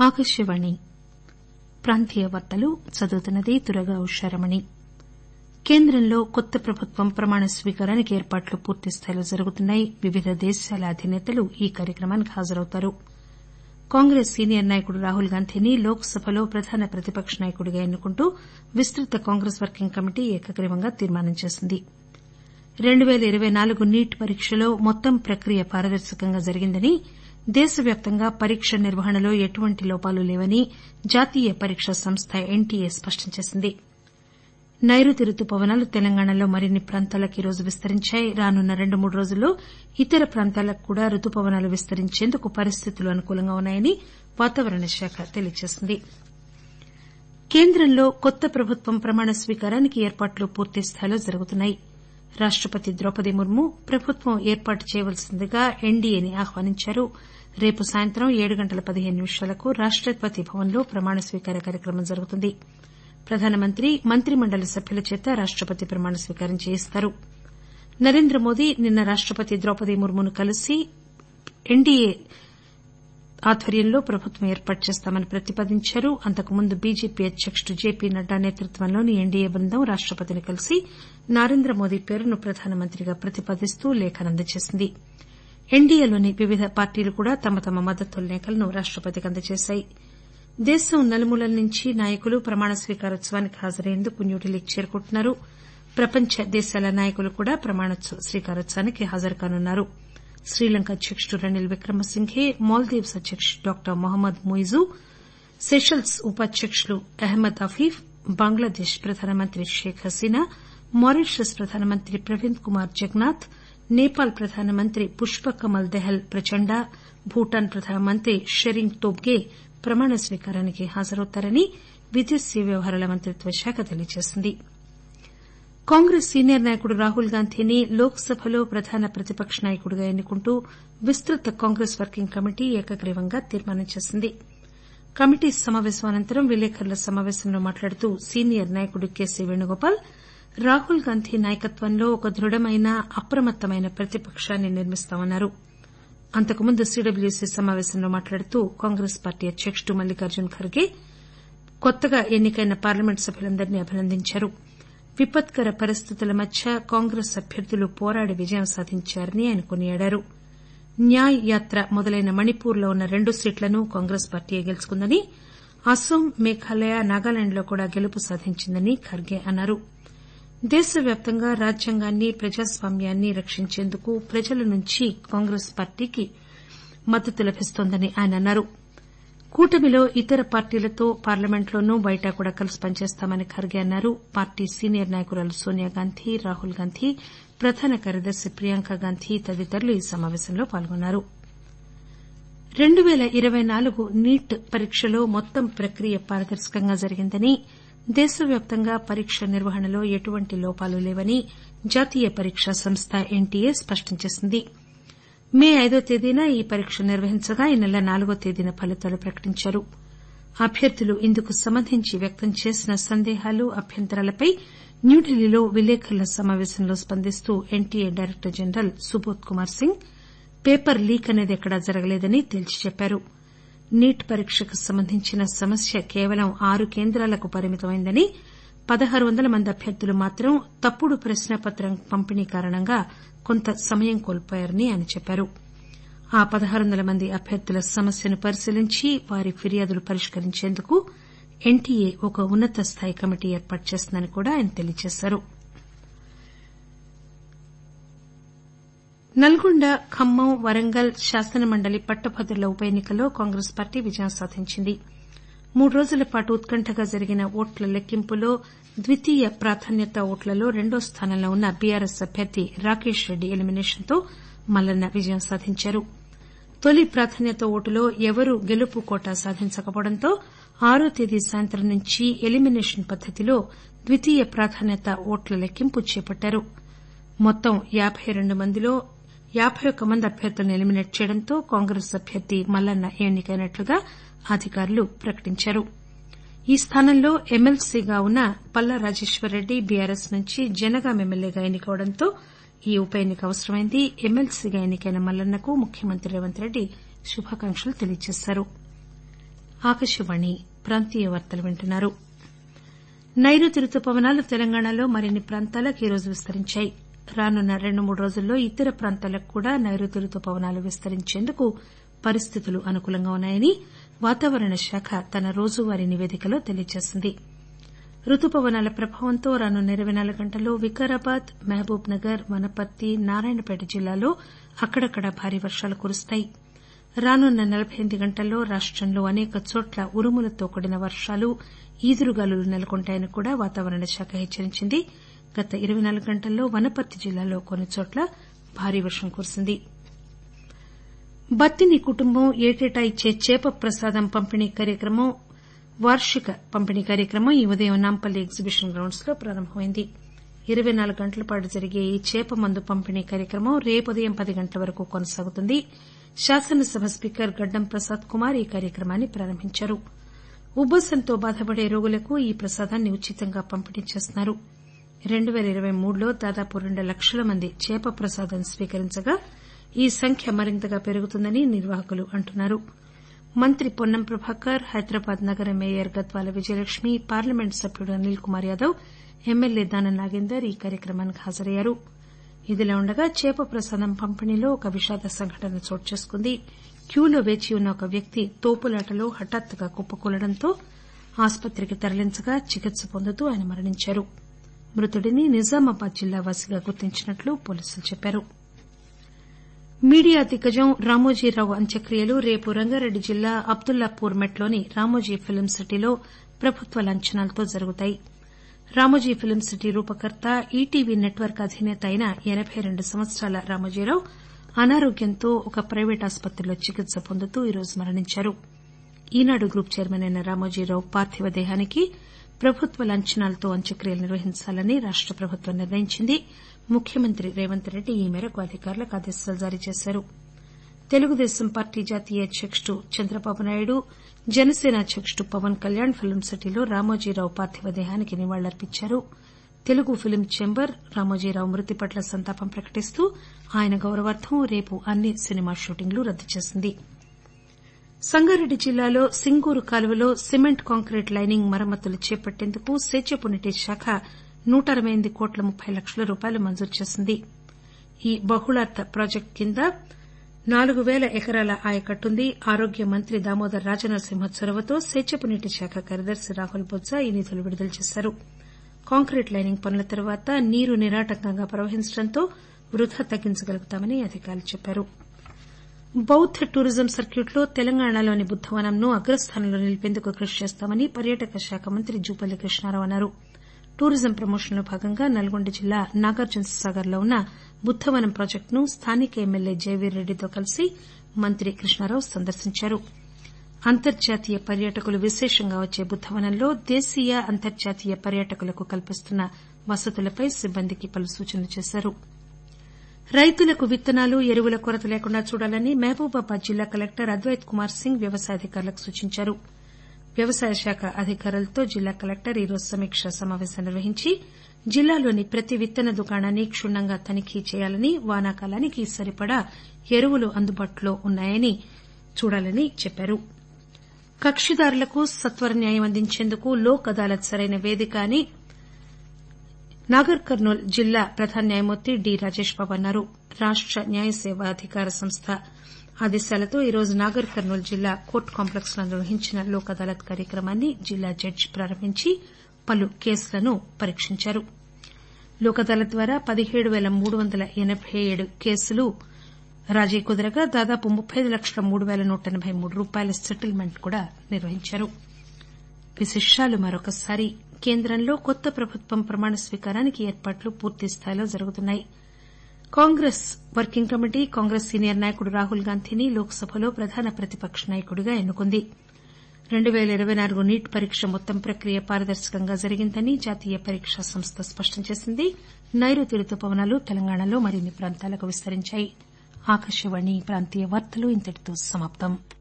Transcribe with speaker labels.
Speaker 1: ఆకాశవాణి ప్రాంతీయ వార్తలు చదువుతున్నది దుర్గా ఉషారమణి కేంద్రంలో కొత్త ప్రభుత్వం ప్రమాణ స్వీకారానికి ఏర్పాట్లు పూర్తిస్థాయిలో జరుగుతున్నాయి వివిధ దేశాల అధినేతలు ఈ కార్యక్రమానికి హాజరవుతారు కాంగ్రెస్ సీనియర్ నాయకుడు రాహుల్ గాంధీని లోక్ సభలో ప్రధాన ప్రతిపక్ష నాయకుడిగా ఎన్నుకుంటూ విస్తృత కాంగ్రెస్ వర్కింగ్ కమిటీ ఏకగ్రీవంగా తీర్మానం చేసింది రెండు పేల ఇరవై నాలుగు నీట్ పరీక్షలో మొత్తం ప్రక్రియ పారదర్శకంగా జరిగిందని దేశవ్యాప్తంగా పరీక్ష నిర్వహణలో ఎటువంటి లోపాలు లేవని జాతీయ పరీక్షా సంస్థ ఎన్టీఏ స్పష్టం చేసింది నైరుతి రుతుపవనాలు తెలంగాణలో మరిన్ని ప్రాంతాలకు ఈరోజు విస్తరించాయి రానున్న రెండు మూడు రోజుల్లో ఇతర ప్రాంతాలకు కూడా రుతుపవనాలు విస్తరించేందుకు పరిస్థితులు అనుకూలంగా ఉన్నాయని వాతావరణ శాఖ తెలియజేసింది కేంద్రంలో కొత్త ప్రభుత్వం ప్రమాణ స్వీకారానికి ఏర్పాట్లు పూర్తిస్థాయిలో జరుగుతున్నాయి రాష్టపతి ద్రౌపది ముర్ము ప్రభుత్వం ఏర్పాటు చేయవలసిందిగా ఎన్డీఏని ఆహ్వానించారు రేపు సాయంత్రం ఏడు గంటల పదిహేను నిమిషాలకు రాష్టపతి భవన్లో ప్రమాణ స్వీకార కార్యక్రమం జరుగుతుంది ప్రధానమంత్రి మంత్రిమండలి సభ్యుల చేత రాష్టపతి ప్రమాణ స్వీకారం చేయిస్తారు నరేంద్ర మోదీ నిన్న రాష్టపతి ద్రౌపది ముర్మును కలిసి ఎన్డీఏ ఆధ్వర్యంలో ప్రభుత్వం ఏర్పాటు చేస్తామని ప్రతిపాదించారు అంతకుముందు బీజేపీ అధ్యకుడు జేపీ నడ్డా నేతృత్వంలోని ఎన్డీఏ బృందం రాష్టపతిని కలిసి నరేంద్ర మోదీ పేరును ప్రధానమంత్రిగా ప్రతిపాదిస్తూ లేఖను అందజేసింది ఎన్డీఏలోని వివిధ పార్టీలు కూడా తమ తమ మద్దతు లేఖలను రాష్టపతికి అందజేశాయి దేశం నలుమూలల నుంచి నాయకులు ప్రమాణ స్వీకారోత్సవానికి హాజరయ్యేందుకు న్యూఢిల్లీకి చేరుకుంటున్నారు ప్రపంచ దేశాల నాయకులు కూడా ప్రమాణ స్వీకారోత్సవానికి హాజరుకానున్నారు శ్రీలంక అధ్యకుడు రనిల్ విక్రమసింఘే మాల్దీవ్స్ అధ్యకుడు డాక్టర్ మొహమ్మద్ మొయిజు సెషల్స్ ఉపాధ్యకులు అహ్మద్ అఫీఫ్ బంగ్లాదేశ్ ప్రధానమంత్రి షేక్ హసీనా మారిషస్ ప్రధానమంత్రి ప్రవీంద్ కుమార్ జగనాథ్ నేపాల్ ప్రధానమంత్రి పుష్పకమల్ దహల్ ప్రచండ భూటాన్ ప్రధానమంత్రి షెరింగ్ తోబ్గే ప్రమాణ స్వీకారానికి హాజరవుతారని విదేశీ వ్యవహారాల మంత్రిత్వ శాఖ తెలియజేసింది కాంగ్రెస్ సీనియర్ నాయకుడు రాహుల్ గాంధీని లోక్ సభలో ప్రధాన ప్రతిపక్ష నాయకుడిగా ఎన్నుకుంటూ విస్తృత కాంగ్రెస్ వర్కింగ్ కమిటీ ఏకగ్రీవంగా తీర్మానం చేసింది కమిటీ సమాపేశం అనంతరం విలేకరుల సమాపేశంలో మాట్లాడుతూ సీనియర్ నాయకుడు కేసీ వేణుగోపాల్ రాహుల్ గాంధీ నాయకత్వంలో ఒక దృఢమైన అప్రమత్తమైన ప్రతిపకాన్ని నిర్మిస్తామన్నారు అంతకుముందు సీడబ్ల్యూసీ సమాపేశంలో మాట్లాడుతూ కాంగ్రెస్ పార్టీ అధ్యకుడు మల్లికార్జున్ ఖర్గే కొత్తగా ఎన్నికైన పార్లమెంట్ సభ్యులందరినీ అభినందించారు విపత్కర పరిస్థితుల మధ్య కాంగ్రెస్ అభ్యర్థులు పోరాడి విజయం సాధించారని ఆయన కొనియాడారు న్యాయ్ యాత్ర మొదలైన మణిపూర్లో ఉన్న రెండు సీట్లను కాంగ్రెస్ పార్టీయే గెలుచుకుందని అస్పోం మేఘాలయ నాగాలాండ్లో కూడా గెలుపు సాధించిందని ఖర్గే అన్నారు దేశవ్యాప్తంగా రాజ్యాంగాన్ని ప్రజాస్వామ్యాన్ని రక్షించేందుకు ప్రజల నుంచి కాంగ్రెస్ పార్టీకి మద్దతు లభిస్తోందని ఆయన అన్నారు కూటమిలో ఇతర పార్టీలతో పార్లమెంట్లోనూ బయట కూడా కలిసి పనిచేస్తామని ఖర్గే అన్నారు పార్టీ సీనియర్ నాయకురాలు సోనియాగాంధీ రాహుల్ గాంధీ ప్రధాన కార్యదర్శి ప్రియాంక గాంధీ తదితరులు ఈ సమాపేశంలో పాల్గొన్నారు రెండు పేల ఇరవై నాలుగు నీట్ పరీక్షలో మొత్తం ప్రక్రియ పారదర్శకంగా జరిగిందని దేశవ్యాప్తంగా పరీక్ష నిర్వహణలో ఎటువంటి లోపాలు లేవని జాతీయ పరీక్షా సంస్థ ఎన్టీఏ స్పష్టం చేసింది మే ఐదో తేదీన ఈ పరీక్ష నిర్వహించగా ఈ నెల నాలుగో తేదీన ఫలితాలు ప్రకటించారు అభ్యర్థులు ఇందుకు సంబంధించి వ్యక్తం చేసిన సందేహాలు అభ్యంతరాలపై న్యూఢిల్లీలో విలేకరుల సమాపేశంలో స్పందిస్తూ NTA director general Subodh Kumar Singh paper leak అనేది ఎక్కడా జరగలేదని తేల్చి చెప్పారు నీట్ పరీక్షకు సంబంధించిన సమస్య కేవలం ఆరు కేంద్రాలకు పరిమితమైందని పదహారు వందల మంది అభ్యర్థులు మాత్రం తప్పుడు ప్రశ్నాపత్రం పంపిణీ కారణంగా కొంత సమయం కోల్పోయారని ఆయన చెప్పారు ఆ పదహారు వందల మంది అభ్యర్థుల సమస్యను పరిశీలించి వారి ఫిర్యాదులు పరిష్కరించేందుకు ఎన్టీఏ ఒక ఉన్నత స్థాయి కమిటీ ఏర్పాటు చేసిందని కూడా ఆయన తెలియజేశారు నల్గొండ ఖమ్మం వరంగల్ శాసనమండలి పట్టభద్రుల ఉప ఎన్నికల్లో కాంగ్రెస్ పార్టీ విజయం సాధించింది మూడు రోజుల పాటు ఉత్కంఠగా జరిగిన ఓట్ల లెక్కింపులో ద్వితీయ ప్రాధాన్యత ఓట్లలో రెండో స్థానంలో ఉన్న బీఆర్ఎస్ అభ్యర్థి రాకేష్ రెడ్డి ఎలిమినేషన్ తో మల్లన్న విజయం సాధించారు తొలి ప్రాధాన్యత ఓటులో ఎవరూ గెలుపు కోటా సాధించకపోవడంతో ఆరో తేదీ సాయంత్రం నుంచి ఎలిమినేషన్ పద్దతిలో ద్వితీయ ప్రాధాన్యత ఓట్ల లెక్కింపు చేపట్టారు మొత్తం యాబై రెండు మందిలో యాబై ఒక్క మంది అభ్యర్థులను ఎలిమినేట్ చేయడంతో కాంగ్రెస్ అభ్యర్థి మల్లన్న ఎన్నికైనట్లుగా అధికారులు ప్రకటించారు ఈ స్థానంలో ఎమ్మెల్సీగా ఉన్న పల్లా రాజేశ్వరరెడ్డి బీఆర్ఎస్ నుంచి జనగాం ఎమ్మెల్యేగా ఎన్నికవడంతో ఈ ఉప ఎన్నిక అవసరమైంది ఎమ్మెల్సీగా ఎన్నికైన మల్లన్నకు ముఖ్యమంత్రి రేవంత్ రెడ్డి శుభాకాంక్షలు తెలియజేశారు ఆకాశవాణి ప్రాంతీయ వార్తలు వింటున్నారు నైరుతి రుతుపవనాలు తెలంగాణలో మరిన్ని ప్రాంతాలకు ఈరోజు విస్తరించాయి రానున్న రెండు మూడు రోజుల్లో ఇతర ప్రాంతాలకు కూడా నైరుతి రుతుపవనాలు విస్తరించేందుకు పరిస్థితులు అనుకూలంగా ఉన్నాయని వాతావరణ శాఖ తన రోజువారీ నివేదికలో తెలియజేసింది రుతుపవనాల ప్రభావంతో రానున్న ఇరవై నాలుగు గంటల్లో వికారాబాద్ మహబూబ్ నగర్ వనపర్తి నారాయణపేట జిల్లాల్లో అక్కడక్కడా భారీ వర్షాలు కురుస్తాయి రానున్న నలబై ఎనిమిది గంటల్లో రాష్టంలో అనేక చోట్ల ఉరుములతో కూడిన వర్షాలు ఈదురుగాలులు నెలకొంటాయని కూడా వాతావరణ శాఖ హెచ్చరించింది గత ఇరవై నాలుగు గంటల్లో వనపర్తి జిల్లాలో కొన్ని చోట్ల భారీ వర్షం కురిసింది బత్తిని కుటుంబం ఏటేటా ఇచ్చే చేప ప్రసాదం పంపిణీ కార్యక్రమం వార్షిక పంపిణీ కార్యక్రమం ఈ ఉదయం నాంపల్లి ఎగ్జిబిషన్ గ్రౌండ్స్ లో ప్రారంభమైంది ఇరవై నాలుగు గంటల పాటు జరిగే ఈ చేప మందు పంపిణీ కార్యక్రమం రేపు ఉదయం పది గంటల వరకు కొనసాగుతుంది శాసనసభ స్పీకర్ గడ్డం ప్రసాద్ కుమార్ ఈ కార్యక్రమాన్ని ప్రారంభించారు ఉబ్బసంతో బాధపడే రోగులకు ఈ ప్రసాదాన్ని ఉచితంగా పంపిణీ చేస్తున్నారు రెండు పేల ఇరవై మూడులో దాదాపు రెండు లక్షల మంది చేప ప్రసాదం స్వీకరించగా ఈ సంఖ్య మరింతగా పెరుగుతుందని నిర్వాహకులు అంటున్నారు మంత్రి పొన్నం ప్రభాకర్ హైదరాబాద్ నగర మేయర్ గద్వాల విజయలక్ష్మి పార్లమెంట్ సభ్యుడు అనిల్ కుమార్ యాదవ్ ఎమ్మెల్యే దానం నాగేందర్ ఈ కార్యక్రమానికి హాజరయ్యారు ఇదిలా ఉండగా చేప ప్రసాదం పంపిణీలో ఒక విషాద సంఘటన చోటు చేసుకుంది క్యూలో వేచి ఉన్న ఒక వ్యక్తి తోపులాటలో హఠాత్తుగా కుప్పకూలడంతో ఆసుపత్రికి తరలించగా చికిత్స పొందుతూ ఆయన మరణించారు మృతుడిని నిజామాబాద్ జిల్లా వాసిగా గుర్తించినట్లు పోలీసులు చెప్పారు మీడియా దిగ్గజం రామోజీరావు అంత్యక్రియలు రేపు రంగారెడ్డి జిల్లా అబ్దుల్లాపూర్ మెట్లోని రామోజీ ఫిల్మ్ సిటీలో ప్రభుత్వ లాంఛనాలతో జరుగుతాయి రామోజీ ఫిల్మ్ సిటీ రూపకర్త ఈటీవీ నెట్వర్క్ అధినేత అయిన ఎనబై రెండు సంవత్సరాల రామోజీరావు అనారోగ్యంతో ఒక ప్రైవేటు ఆసుపత్రిలో చికిత్స పొందుతూ ఈరోజు మరణించారు ఈనాడు గ్రూప్ చైర్మన్ అయిన రామోజీరావు పార్థివ దేహానికి ప్రభుత్వ లాంఛనాలతో అంత్యక్రియలు నిర్వహించాలని రాష్ట ప్రభుత్వం నిర్ణయించింది ముఖ్యమంత్రి రేవంత్ రెడ్డి ఈ మేరకు అధికారులకు ఆదేశాలు జారీ చేశారు తెలుగుదేశం పార్టీ జాతీయ అధ్యకుడు చంద్రబాబు నాయుడు జనసేన అధ్యకుడు పవన్ కళ్యాణ్ ఫిల్మ్ సిటీలో రామోజీరావు పార్థివ దేహానికి నివాళులర్పించారు తెలుగు ఫిల్మ్ ఛాంబర్ రామోజీరావు మృతి పట్ల సంతాపం ప్రకటిస్తూ ఆయన గౌరవార్థం రేపు అన్ని సినిమా షూటింగ్లు రద్దు చేసింది సంగారెడ్డి జిల్లాలో సింగూరు కాలువలో సిమెంట్ కాంక్రీట్ లైనింగ్ మరమ్మతులు చేపట్టేందుకు సేద్యపు శాఖ నూట అరవై ఎనిమిది కోట్ల ముప్పై లక్షల రూపాయలు మంజూరు చేసింది ఈ బహుళార్థ ప్రాజెక్టు కింద నాలుగు పేల ఎకరాల ఆయకట్టుంది ఆరోగ్య మంత్రి దామోదర్ రాజనరసింహ చొరవతో సేద్యపు నీటి శాఖ కార్యదర్శి రాహుల్ బొత్స ఈ నిధులు విడుదల చేశారు కాంక్రీట్ లైనింగ్ పనుల తర్వాత నీరు నిరాటంకంగా ప్రవహించడంతో వృథా తగ్గించగలుగుతామని అధికారులు చెప్పారు బౌద్ద టూరిజం సర్క్యూట్లో తెలంగాణలోని బుద్దవనంను అగ్రస్థానంలో నిలిపేందుకు కృషి చేస్తామని పర్యాటక శాఖ మంత్రి జూపల్లి కృష్ణారావు అన్నారు టూరిజం ప్రమోషన్లో భాగంగా నల్గొండ జిల్లా నాగార్జునసాగర్ లో ఉన్న బుద్దవనం ప్రాజెక్టును స్థానిక ఎమ్మెల్యే జయవీర్ రెడ్డితో కలిసి మంత్రి కృష్ణారావు సందర్శించారు అంతర్జాతీయ పర్యాటకులు విశేషంగా వచ్చే బుద్దవనంలో దేశీయ అంతర్జాతీయ పర్యాటకులకు కల్పిస్తున్న వసతులపై సిబ్బందికి పలు సూచనలు చేశారు రైతులకు విత్తనాలు ఎరువుల కొరత లేకుండా చూడాలని మహబూబాబాద్ జిల్లా కలెక్టర్ అద్వైత్ కుమార్ సింగ్ వ్యవసాయ అధికారులకు సూచించారు వ్యవసాయ శాఖ అధికారులతో జిల్లా కలెక్టర్ ఈరోజు సమీకా సమాపేశం నిర్వహించి జిల్లాలోని ప్రతి విత్తన దుకాణాన్ని కుణ్ణంగా తనిఖీ చేయాలని వానాకాలానికి సరిపడా ఎరువులు అందుబాటులో ఉన్నాయని చూడాలని చెప్పారు కక్షిదారులకు సత్వర న్యాయం అందించేందుకు లోక్ అదాలత్ సరైన వేదిక అని నాగర్ కర్నూల్ జిల్లా ప్రధాన న్యాయమూర్తి డి రాజేష్ బాబు అన్నారు రాష్ట న్యాయ సేవా అధికార సంస్థ ఆదేశాలతో ఈరోజు నాగర్ కర్నూల్ జిల్లా కోర్టు కాంప్లెక్స్ లో నిర్వహించిన లోక్ అదాలత్ కార్యక్రమాన్ని జిల్లా జడ్జి ప్రారంభించి పలు కేసులను పరీక్షించారు లోక్ అదాలత్ ద్వారా పదిహేడు పేల మూడు వందల ఎనబై ఏడు కేసులు రాజీ కుదరగా దాదాపు ముప్పై ఐదు లక్షల మూడు పేల నూట ఎనబై మూడు రూపాయల సెటిల్మెంట్ కూడా నిర్వహించారు విశేషాలు మరొకసారి కేంద్రంలో కొత్త ప్రభుత్వం ప్రమాణ స్వీకారానికి ఏర్పాట్లు పూర్తిస్థాయిలో జరుగుతున్నాయి Congress working committee Congress senior నాయకుడు రాహుల్ గాంధీని లోక్ సభలో ప్రధాన ప్రతిపక్ష నాయకుడిగా ఎన్నుకుంది రెండు పేల ఇరవై నాలుగు నీట్ పరీక్ష మొత్తం ప్రక్రియ పారదర్శకంగా జరిగిందని జాతీయ పరీక్షా సంస్థ స్పష్టం చేసింది నైరుతి రుతుపవనాలు తెలంగాణలో మరిన్ని ప్రాంతాలకు విస్తరించాయి ఆకాశవాణి ప్రాంతీయ వార్తలు ఇంతటితో సమాప్తం